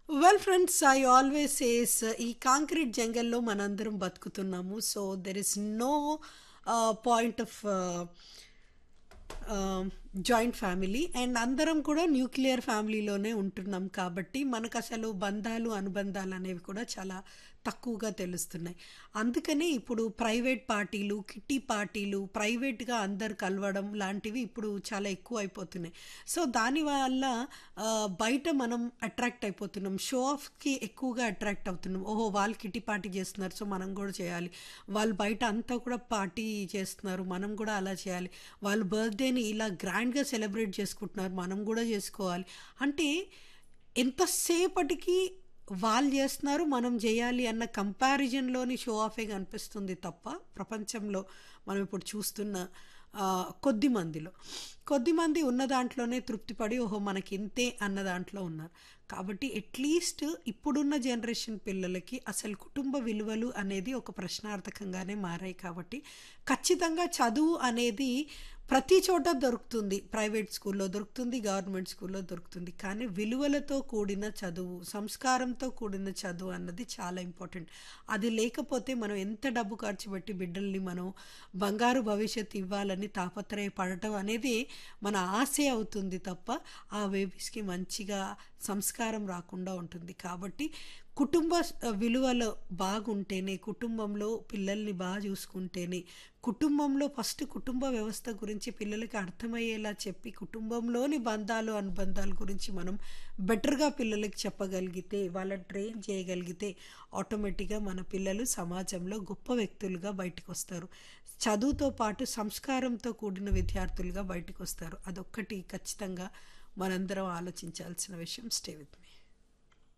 well friends I always says ఈ concrete జంగల్లో మనందరం బతుకుతున్నాము so there is no point of joint family and అందరం కూడా న్యూక్లియర్ ఫ్యామిలీలోనే ఉంటున్నాం కాబట్టి మనకు అసలు బంధాలు అనుబంధాలు అనేవి కూడా చాలా తక్కువగా తెలుస్తున్నాయి అందుకనే ఇప్పుడు ప్రైవేట్ పార్టీలు కిట్టి పార్టీలు ప్రైవేట్గా అందరు కలవడం లాంటివి ఇప్పుడు చాలా ఎక్కువ అయిపోతున్నాయి సో దానివల్ల ఆ, బయట మనం అట్రాక్ట్ అయిపోతున్నాం షో ఆఫ్కి ఎక్కువగా అట్రాక్ట్ అవుతున్నాం ఓహో వాళ్ళు కిట్టి పార్టీ చేస్తున్నారు సో మనం కూడా చేయాలి వాళ్ళు బయట అంతా కూడా పార్టీ చేస్తున్నారు మనం కూడా అలా చేయాలి వాళ్ళు బర్త్డేని ఇలా గ్రాండ్గా సెలబ్రేట్ చేసుకుంటున్నారు మనం కూడా చేసుకోవాలి అంటే ఎంతసేపటికి వాళ్ళు చేస్తున్నారు మనం చేయాలి అన్న కంపారిజన్లోని షో ఆఫే కనిపిస్తుంది తప్ప ప్రపంచంలో మనం ఇప్పుడు చూస్తున్న ఆ, కొద్ది మందిలో కొద్ది మంది ఉన్న దాంట్లోనే తృప్తిపడి ఓహో మనకి ఇంతే అన్న దాంట్లో ఉన్నారు కాబట్టి అట్లీస్ట్ ఇప్పుడున్న జనరేషన్ పిల్లలకి అసలు కుటుంబ విలువలు అనేది ఒక ప్రశ్నార్థకంగానే మారాయి కాబట్టి ఖచ్చితంగా చదువు అనేది ప్రతి చోట దొరుకుతుంది ప్రైవేట్ స్కూల్లో దొరుకుతుంది గవర్నమెంట్ స్కూల్లో దొరుకుతుంది కానీ విలువలతో కూడిన చదువు సంస్కారంతో కూడిన చదువు అన్నది చాలా ఇంపార్టెంట్ అది లేకపోతే మనం ఎంత డబ్బు ఖర్చు పెట్టి బిడ్డల్ని మనం బంగారు భవిష్యత్తు ఇవ్వాలని తాపత్రయపడటం అనేది మన ఆశే అవుతుంది తప్ప ఆ బేబీస్కి మంచిగా సంస్కారం రాకుండా ఉంటుంది కాబట్టి కుటుంబ స- విలువలు బాగుంటేనే కుటుంబంలో పిల్లల్ని బాగా చూసుకుంటేనే కుటుంబంలో ఫస్ట్ కుటుంబ వ్యవస్థ గురించి పిల్లలకి అర్థమయ్యేలా చెప్పి కుటుంబంలోని బంధాలు అనుబంధాల గురించి మనం బెటర్గా పిల్లలకి చెప్పగలిగితే వాళ్ళని ట్రైన్ చేయగలిగితే ఆటోమేటిక్గా మన పిల్లలు సమాజంలో గొప్ప వ్యక్తులుగా బయటకు వస్తారు చదువుతో పాటు సంస్కారంతో కూడిన విద్యార్థులుగా బయటకు వస్తారు అదొక్కటి ఖచ్చితంగా మనందరం ఆలోచించాల్సిన విషయం స్టే విత్ మీ